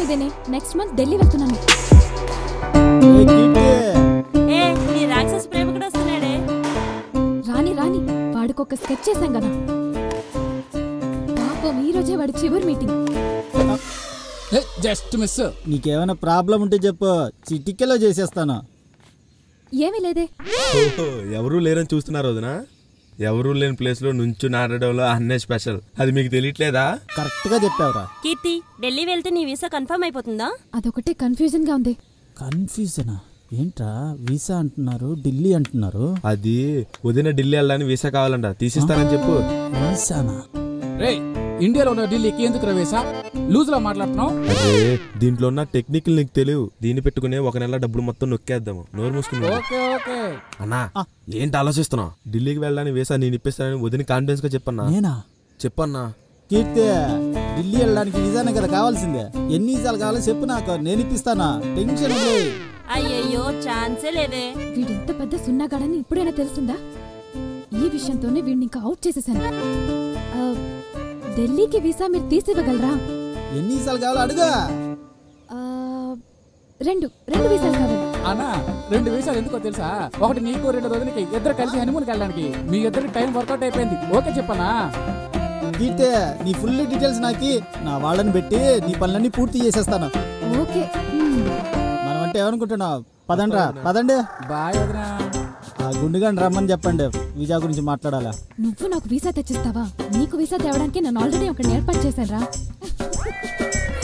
మీదేనే next month Delhi వెళ్తున్నాను ఏ కీర్తి ఏ నీ రాక్షస ప్రేమికుడు వస్తున్నాడే రాని రాని వాడికొక స్కెచ్ చేశాం కదా పాపం ఈ రోజే వాడి చివరి మీటింగ్ జస్ట్ మిస్ నీకేమైనా ప్రాబ్లం ఉంటే చెప్పు చిటికెలో చేసేస్తాను ఏమీ లేదే ఓహో, ఎవరూ లేరని చూస్తున్నారు వదినా ఎవరూ లేని ప్లేస్ లో నుంచు నాటడంలో అన్నే స్పెషల్ అది మీకు తెలియట్లేదా కరెక్ట్ గా చెప్పావురా కీర్తి ఢిల్లీ వెళ్తే నీ వీసా కన్ఫర్మ్ అయిపోతుందా అదొకటే కన్ఫ్యూజన్ గా ఉంది కన్ఫ్యూజనా ఏంట్రా వీసా అంటున్నారు ఢిల్లీ అంటున్నారు అది వదిన ఢిల్లీ వెళ్ళడానికి వీసా కావాలంట తీసిస్తానని చెప్పు వీసానా రే ఇండియాలో ఉన్న ఢిల్లీకి ఎందుకు రవేసా లూజ్ లో మాట్లాడుతున్నావు అదే దీంట్లో ఉన్న టెక్నికల్ నీకు తెలియవు దీన్ని పెట్టుకునే ఒక నెల డబ్బులు మొత్తం నొక్కేద్దాము నోరు మూసుకుని ఓకే ఓకే అన్నా ఏంటి ఆలోచిస్తున్నావు ఢిల్లీకి వెళ్ళడానికి వీసా నేను ఇప్పిస్తానని వదిన కాన్ఫిడెన్స్ గా చెప్పన్నా నేనా చెప్పన్నా కీర్తి ఢిల్లీ వెళ్ళడానికి వీసానే కదా కావాల్సిందే ఎన్ని వీసాలు కావాలో చెప్పు నాకు నేను ఇప్పిస్తానా టెన్షన్ వదిలేయ్. అయ్యయ్యో ఛాన్సే లేదే వీడింత పెద్ద సున్నాగాడని ఇప్పుడైనా తెలిసిందా ఈ విషయంతోనే వీడిని ఇంకా అవుట్ చేసేసాను ఆ, ఢిల్లీకి వీసా మీరు తీసివ్వగలరా ఎన్ని వీసాలు కావాలో అడుగా ఆ, రెండు రెండు వీసాలు కావాలి అన్నా రెండు విషయాలు ఎందుకో తెలుసా ఒకటి నీకు రెండు రోజులకి ఇద్దరు కలిసి హనీమూన్కి వెళ్ళడానికి మీ ఇద్దరికి టైం వర్కౌట్ అయిపోయింది ఓకే చెప్పనా కీర్తి నీ ఫుల్ డీటెయిల్స్ నాకి నా వాళ్ళని పెట్టి నీ పనులన్నీ పూర్తి చేసేస్తాను ఓకే మ్మ్. మనం అంటే ఏమనుకుంటున్నావు పదండ్రా పదండి బాయ్ వదినా ఆ గుండుగాని రమ్మని చెప్పండి వీసా గురించి మాట్లాడాలా నువ్వు నాకు వీసా తెచ్చిస్తావా నీకు వీసా తేవడానికి నన్ను ఆల్రెడీ ఒకటి ఏర్పాటు చేశాను రా